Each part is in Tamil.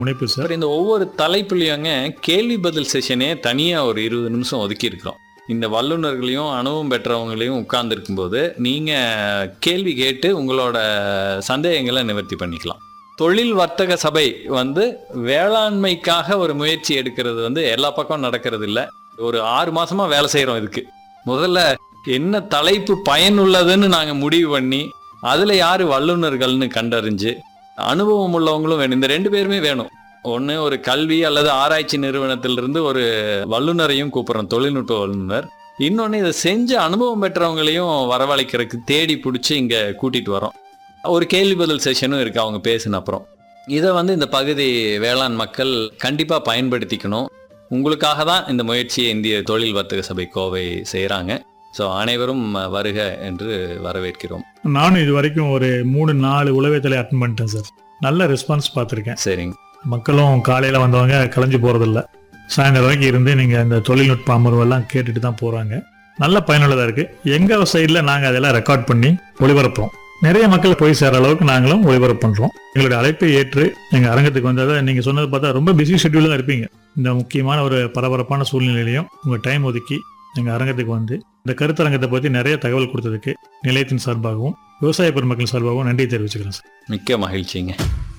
முனைப்பு சார் அப்புறம் இந்த ஒவ்வொரு தலைப்புலையுங்க கேள்வி பதில் செஷனே தனியாக ஒரு இருபது நிமிஷம் ஒதுக்கி இருக்கிறோம் இந்த வல்லுநர்களையும் அனுபவம் பெற்றவங்களையும் உட்கார்ந்துருக்கும் போது நீங்கள் கேள்வி கேட்டு உங்களோட சந்தேகங்களை நிவர்த்தி பண்ணிக்கலாம் தொழில் வர்த்தக சபை வந்து வேளாண்மைக்காக ஒரு முயற்சி எடுக்கிறது வந்து எல்லா பக்கம் நடக்கிறது இல்லை ஒரு ஆறு மாசமா வேலை செய்கிறோம் இதுக்கு முதல்ல என்ன தலைப்பு பயனுள்ளதுன்னு நாங்கள் முடிவு பண்ணி அதில் யார் வல்லுநர்கள்னு கண்டறிஞ்சு அனுபவம் உள்ளவங்களும் வேணும் இந்த ரெண்டு பேருமே வேணும் ஒன்று ஒரு கல்வி அல்லது ஆராய்ச்சி நிறுவனத்திலிருந்து ஒரு வல்லுநரையும் கூப்பிட்றோம் தொழில்நுட்ப வல்லுநர் இன்னொன்று இதை செஞ்ச அனுபவம் பெற்றவங்களையும் வரவழைக்கிறதுக்கு தேடி பிடிச்சி இங்கே கூட்டிகிட்டு வரோம் ஒரு கேள்வி பதில் செஷனும் இருக்குது அவங்க பேசின அப்புறம் இதை வந்து இந்த பகுதி வேளாண் மக்கள் கண்டிப்பாக பயன்படுத்திக்கணும் உங்களுக்காக தான் இந்த முயற்சியை இந்திய தொழில் வர்த்தக சபை கோவை செய்கிறாங்க ஸோ அனைவரும் வருக என்று வரவேற்கிறோம் நானும் இது வரைக்கும் ஒரு மூணு நாலு உளவியத்தலை அட்டன் பண்ணிட்டேன் சார் நல்ல ரெஸ்பான்ஸ் பார்த்துருக்கேன் சரிங்க மக்களும் காலையில் வந்தவங்க கலைஞ்சு போகிறதில்ல சாயந்தரம் வரைக்கும் இருந்து நீங்கள் இந்த தொழில்நுட்ப அமர்வெல்லாம் கேட்டுட்டு தான் போகிறாங்க நல்ல பயனுள்ளதாக இருக்குது எங்கள் சைடில் நாங்கள் அதெல்லாம் ரெக்கார்ட் பண்ணி ஒளிபரப்புறோம் நிறைய மக்கள் போய் சேர அளவுக்கு நாங்களும் ஒளிபரப்பு பண்ணுறோம் எங்களுடைய அழைப்பை ஏற்று எங்கள் அரங்கத்துக்கு வந்ததை நீங்கள் சொன்னது பார்த்தா ரொம்ப பிஸி ஷெட்யூலில் தான் இருப்பீங்க இந்த முக்கியமான ஒரு பரபரப்பான சூழ்நிலையிலையும் உங்கள் டைம் ஒதுக்கி எங்கள் அரங்கத்துக்கு வந்து இந்த கருத்தரங்கத்தை பற்றி நிறைய தகவல் கொடுத்ததுக்கு நிலையத்தின் சார்பாகவும் விவசாய பெருமக்கள் சார்பாகவும் நன்றி தெரிவிச்சுக்கிறேன் சார் மிக்க மகிழ்ச்சிங்க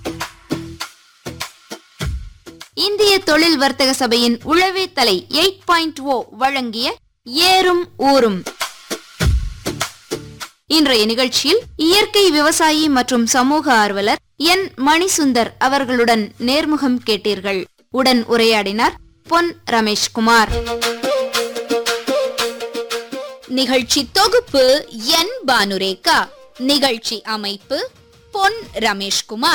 இந்திய தொழில் வர்த்தக சபையின் உளவே தலை எயிட் பாயிண்ட் ஓ வழங்கிய ஏறும் ஊரும் இன்றைய நிகழ்ச்சியில் இயற்கை விவசாயி மற்றும் சமூக ஆர்வலர் என் மணிசுந்தர் அவர்களுடன் நேர்முகம் கேட்டீர்கள் உடன் உரையாடினார் பொன் ரமேஷ்குமார் நிகழ்ச்சி தொகுப்பு என் பானுரேகா நிகழ்ச்சி அமைப்பு பொன் ரமேஷ்குமார்